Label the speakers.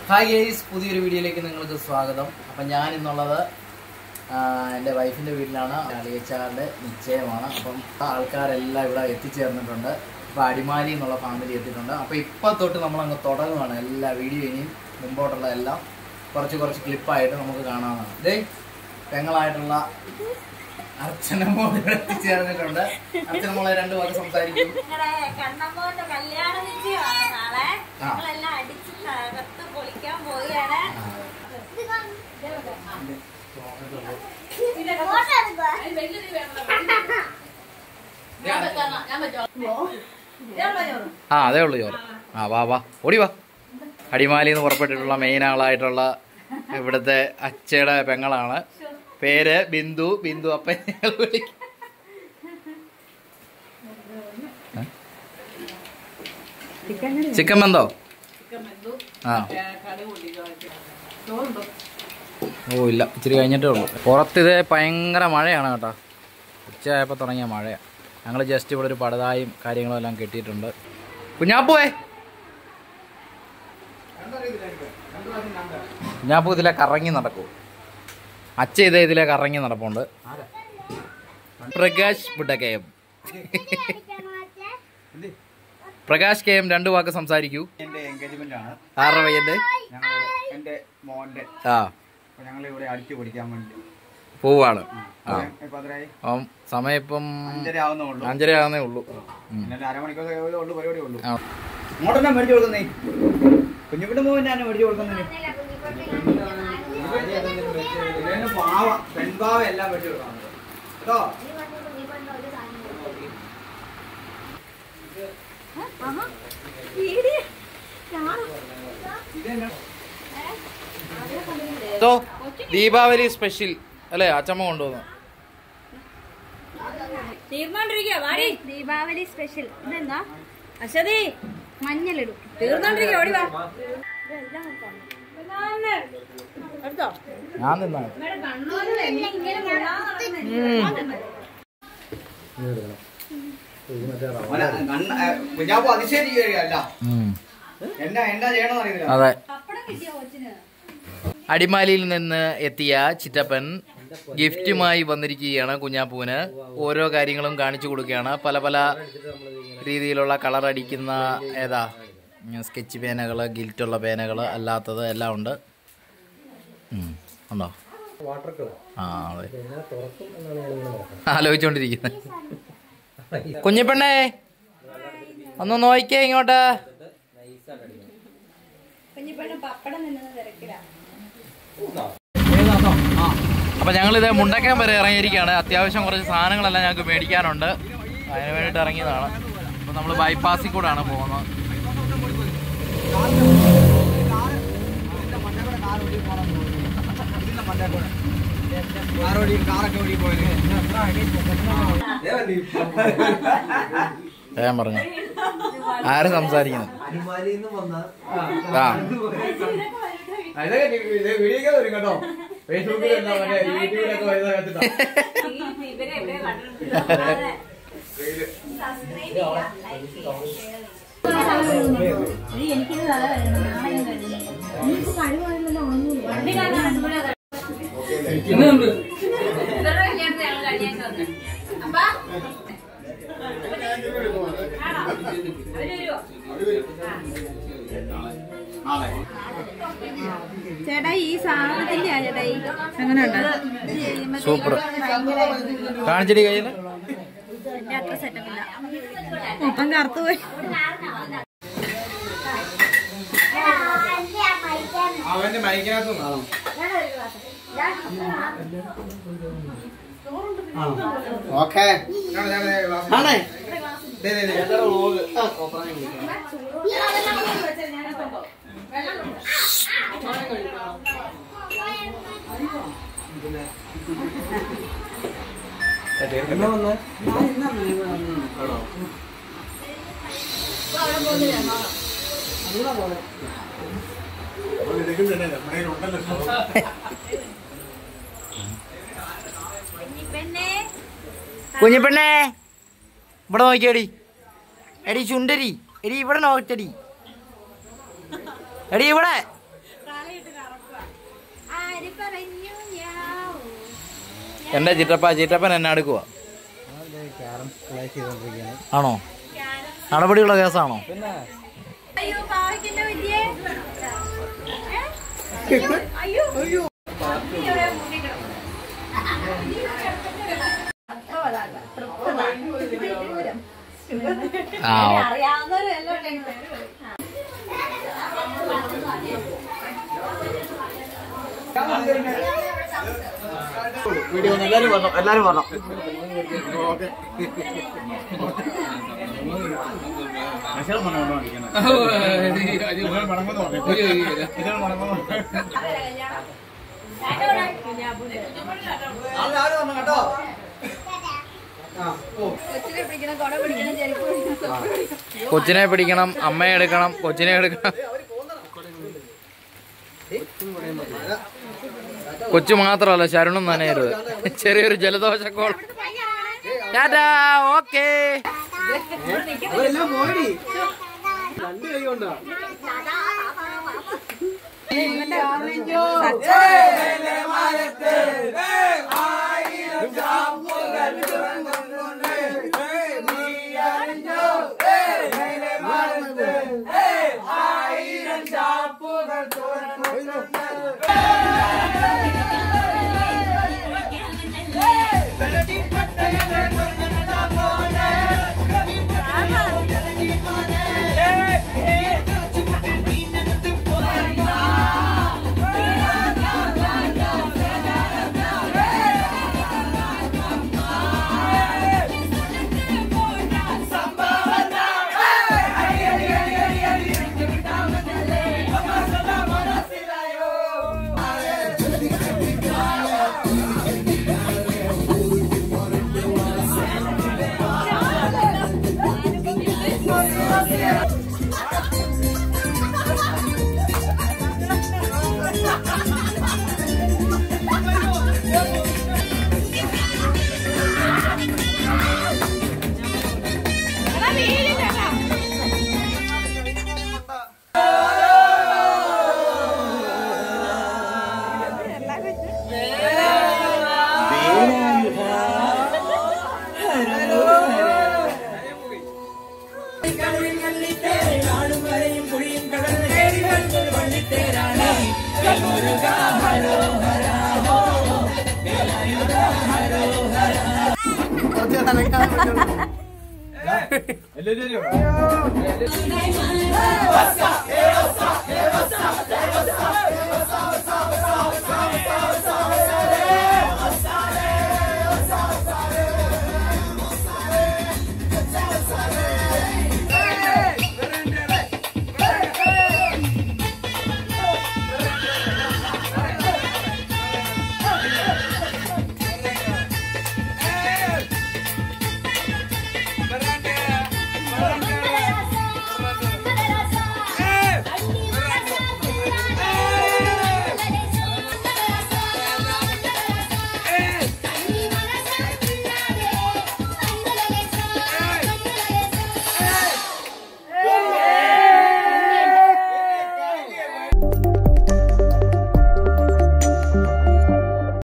Speaker 1: Hi guys പുതിയൊരു വീഡിയോയിലേക്ക് നിങ്ങൾക്ക് സ്വാഗതം അപ്പം ഞാൻ ഇന്നുള്ളത് ആ, എൻ്റെ വൈഫിൻ്റെ വീട്ടിലാണ് അളിയച്ചാറിൻ്റെ നിശ്ചയമാണ് അപ്പം ആൾക്കാരെല്ലാം ഇവിടെ എത്തിച്ചേർന്നിട്ടുണ്ട് ഇപ്പോൾ അടിമാലി എന്നുള്ള ഫാമിലി എത്തിയിട്ടുണ്ട് അപ്പോൾ ഇപ്പം തൊട്ട് നമ്മളങ്ങ് തുടങ്ങുകയാണ് എല്ലാ വീഡിയോ ഇനിയും മുമ്പോട്ടുള്ള എല്ലാം കുറച്ച് കുറച്ച് ക്ലിപ്പായിട്ട് നമുക്ക് കാണാവുന്നതാണ് ഇതേ പെങ്ങളായിട്ടുള്ള അർച്ചന മോൾ ഇവിടെ എത്തിച്ചേർന്നിട്ടുണ്ട് അർച്ചന മോളെ രണ്ട് വാക്ക് സംസാരിക്കും
Speaker 2: നിങ്ങളുടെ കണ്ണമ്മോന്റെ കല്യാണ നിശ്ചയമാണ് നാളെ
Speaker 1: ആ.
Speaker 2: ഞങ്ങളെല്ലാം അടിച്ച് തകർത്ത് പൊളിക്കാൻ പോവുകയാണ്
Speaker 1: ആ അതേ ഉള്ളൂ ചോറ് ആ വാ വാ ഓടി വാ അടിമാലി എന്ന് പുറപ്പെട്ടിട്ടുള്ള മെയിൻ ആളായിട്ടുള്ള ഇവിടുത്തെ അച്ചയുടെ പെങ്ങളാണ് പേര് ബിന്ദു ബിന്ദു അപ്പൻ ഞങ്ങൾ വിളിക്കും ഏ? ചിക്കൻ ബന്ധോ ആ ഓ ഇല്ല ഇച്ചിരി കഴിഞ്ഞിട്ടേ ഉള്ളൂ പുറത്തിത് ഭയങ്കര മഴയാണ് കേട്ടോ ഉച്ചയായപ്പോൾ തുടങ്ങിയ മഴയാണ് ഞങ്ങൾ ജസ്റ്റ് ഇവിടെ ഒരു പടുതായും കാര്യങ്ങളും എല്ലാം കെട്ടിയിട്ടുണ്ട് കുഞ്ഞാപ്പുവേ കുഞ്ഞാപ്പു ഇതിലെ കറങ്ങി നടക്കൂ അച്ഛ ഇതേ ഇതിലെ കറങ്ങി നടപ്പുണ്ട് പ്രകാശ് പുട്ടക്കയം പ്രകാശ് കെ എം രണ്ടു വാക്ക് സംസാരിക്കൂ
Speaker 3: എന്റെ എൻഗേജ്മെന്റ് ആണ്
Speaker 1: ആറര പയ്യന്റെ
Speaker 3: ഞങ്ങളിവിടെ എന്റെ മോന്റെ
Speaker 1: ആ
Speaker 3: അപ്പൊ ഞങ്ങൾ ഇവിടെ അടിച്ചു പൊടിക്കാൻ വേണ്ടി
Speaker 1: പോവാണ് ആ
Speaker 3: ഇപ്പൊ അതിനായി
Speaker 1: അപ്പം സമയം ഇപ്പം
Speaker 3: അഞ്ചര ആവുന്നേ ഉള്ളൂ
Speaker 1: അഞ്ചര ആവുന്നേ ഉള്ളൂ ഉം.
Speaker 3: പിന്നെ അരമണിക്കൂർ ഉള്ളു പരിപാടി ഉള്ളൂ
Speaker 1: ആ.
Speaker 3: ഇങ്ങോട്ട് തന്നെ മേടിച്ചു കൊടുക്കുന്നേ കുഞ്ഞുപിന്റെ മോൻ ഞാൻ മേടിച്ചു കൊടുക്കുന്നതിന് ഇതിന് പാവ പെൺപാവ എല്ലാം മേടിച്ചു കൊടുക്കാം കേട്ടോ
Speaker 1: ഇതോ ദീപാവലി സ്പെഷ്യൽ അല്ലേ അച്ചമ്മ കൊണ്ടുവന്നു
Speaker 2: തീർന്നോണ്ടിരിക്കുക വാടി
Speaker 4: ദീപാവലി സ്പെഷ്യൽ ഇതെന്താ
Speaker 2: അശ്വതി
Speaker 4: മഞ്ഞളിടും
Speaker 2: തീർന്നോണ്ടിരിക്കുക ഓടി വാ എടുത്തോ
Speaker 1: ഞാൻ നിന്നാ
Speaker 3: മോനെ, കണ്ണ് ഏ, കുഞ്ഞാപ്പു അതിശയിക്കുകയല്ല
Speaker 1: ഉം.
Speaker 3: എന്നാ എന്നാ ചെയ്യണമെന്ന് അറിയില്ല
Speaker 1: അതെ അടിമാലിയിൽ നിന്ന് എത്തിയ ചിറ്റപ്പൻ ഗിഫ്റ്റുമായി വന്നിരിക്കുകയാണ് കുഞ്ഞാപ്പൂവിന് ഓരോ കാര്യങ്ങളും കാണിച്ചു കൊടുക്കുകയാണ് പല പല രീതിയിലുള്ള കളർ അടിക്കുന്ന ഏതാ ഉം, സ്കെച്ച് പേനകൾ ഗിൽറ്റുള്ള പേനകൾ അല്ലാത്തത് എല്ലാം ഉണ്ട് ഉം, ഉണ്ടോ ആ അതെ ആലോചിച്ചോണ്ടിരിക്കുന്നത് കുഞ്ഞിപ്പെണ്ണേ ഒന്ന് നോക്കിയേ ഇങ്ങോട്ട്
Speaker 4: കുഞ്ഞിപ്പെണ്ണ് പപ്പടം നിന്നത് തിരക്കില്ല
Speaker 1: അപ്പൊ ഞങ്ങളിത് മുണ്ടക്കയം വരെ ഇറങ്ങിയിരിക്കുകയാണ് അത്യാവശ്യം കുറച്ച് സാധനങ്ങളെല്ലാം ഞങ്ങൾക്ക് മേടിക്കാനുണ്ട് അതിന് വേണ്ടിയിട്ട് ഇറങ്ങിയതാണ് അപ്പൊ നമ്മൾ ബൈപ്പാസിൽ കൂടാണ് പോകുന്നത്
Speaker 3: കാറോടി കാറൊക്കെ ഓടി പോയത്
Speaker 1: ഞാൻ പറഞ്ഞു ആര് സംസാരിക്കുന്നത് ആ
Speaker 3: ഇതൊക്കെ വീഡിയോ വരും കേട്ടോ ഫേസ്ബുക്കിൽ മറ്റേ യൂട്യൂബിലൊക്കെ വരുന്നത് കണ്ടിട്ടാ
Speaker 2: ഇവരെ എവിടെ കണ്ടിട്ടുണ്ട് ഇവരുടെ കല്യാണത്തിന് ഞങ്ങൾ കല്യാണം വന്നു അപ്പ ആണോ അവര് വരുവോ
Speaker 4: ചേട്ടാ ഈ സാധനത്തിന്റെ ആ ചേട്ടാ ഈ എങ്ങനെയുണ്ട്
Speaker 1: സൂപ്പർ കാണിച്ചിട്ട് കയ്യിൽ
Speaker 4: എന്റെ അത്ര സെറ്റപ്പ് ഇല്ല മൊത്തം കറുത്തു പോയി
Speaker 3: അവന്റെ മൈക്കിനകത്ത് കാണാം ഓക്കെ ആണേ
Speaker 1: കുഞ്ഞിപ്പെണ്ണേ ഇവിടെ നോക്കിയടി എടി ചുണ്ടരി എടി ഇവിടെ നോക്കടി എടി ഇവിടെ എന്റെ ചിറ്റപ്പ ചിറ്റപ്പൻ എന്നെ അടുക്കുക ആണോ നടപടിയുള്ള കേസാണോ
Speaker 2: അയ്യോ പാവയ്ക്കിന്റെ വിദ്യേ അയ്യോ അയ്യോ
Speaker 1: ആ ഓ.
Speaker 2: അറിയാവുന്നവരെല്ലാം
Speaker 3: വീഡിയോ എല്ലാരും വന്നു എല്ലാരും വന്നു
Speaker 1: കൊച്ചിനെ പിടിക്കണം അമ്മയെ എടുക്കണം കൊച്ചിനെ എടുക്കണം കൊച്ചു മാത്രമല്ല ശരണും നനയരുത് ചെറിയൊരു ജലദോഷക്കോൾ ടാറ്റാ ഓക്കേ
Speaker 3: അവരെല്ലാം പോയി രണ്ട് കൈ കൊണ്ടാ
Speaker 5: എല്ലാവരും